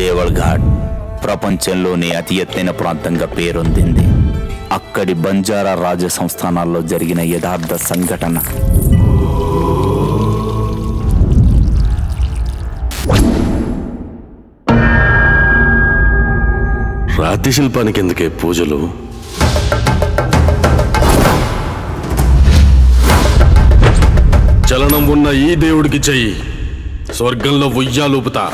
దేవల్ ఘాట్ ప్రపంచంలోని అతి ఎత్తైన ప్రాంతంగా పేరొందింది అక్కడి బంజారా రాజ సంస్థానాల్లో జరిగిన యథార్థ సంఘటన రాతి శిల్పానికి ఎందుకే పూజలు చలనం ఉన్న ఈ దేవుడికి చెయ్యి స్వర్గంలో ఉయ్యాలూపుతా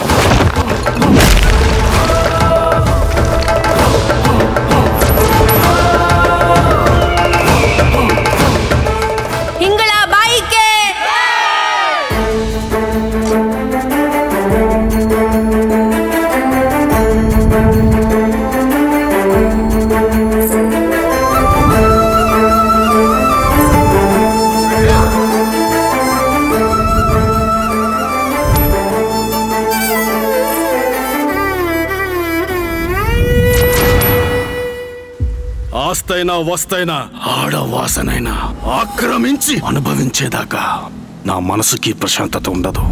ಹಿಂಗಳ ಬಾಯಿಕೆ ఆస్తైనా వస్తైనా ఆడవాసనైనా ఆక్రమించి అనుభవించేదాకా నా మనసుకి ప్రశాంతత ఉండదు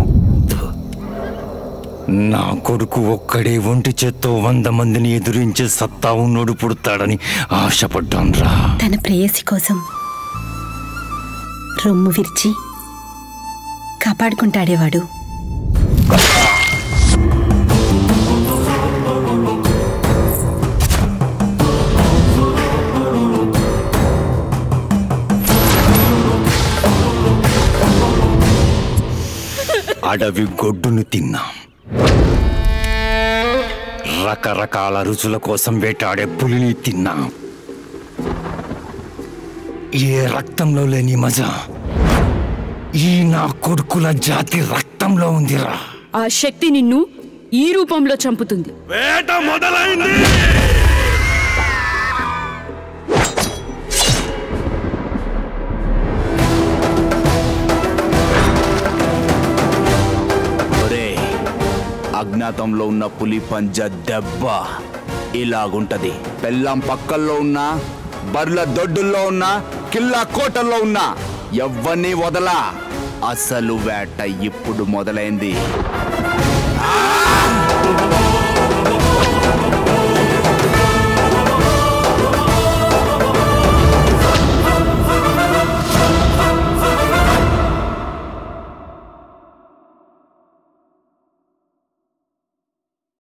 నా కొడుకు ఒక్కడే ఒంటి చేత్తో వంద మందిని ఎదురించే సత్తా ఉన్నోడు పుడతాడని ఆశపడ్డాన్రా తన ప్రేయసి కోసం రొమ్ము విరిచి కాపాడుకుంటాడేవాడు అడవి గొడ్డును తిన్నాం రకరకాల రుచుల కోసం వేటాడే పులిని తిన్నాం ఏ రక్తంలో లేని మజా ఈ నా కొడుకుల జాతి రక్తంలో ఉందిరా ఆ శక్తి నిన్ను ఈ రూపంలో చంపుతుంది వేట మొదలైంది ఒరే అజ్ఞాతంలో ఉన్న పులి పంజ దెబ్బ ఇలాగుంటది పెళ్ళాం పక్కల్లో ఉన్నా బర్ల దొడ్డుల్లో ఉన్నా కిల్లా కోటల్లో ఉన్నా ఎవ్వరిని వదలా అసలు వేట ఇప్పుడు మొదలైంది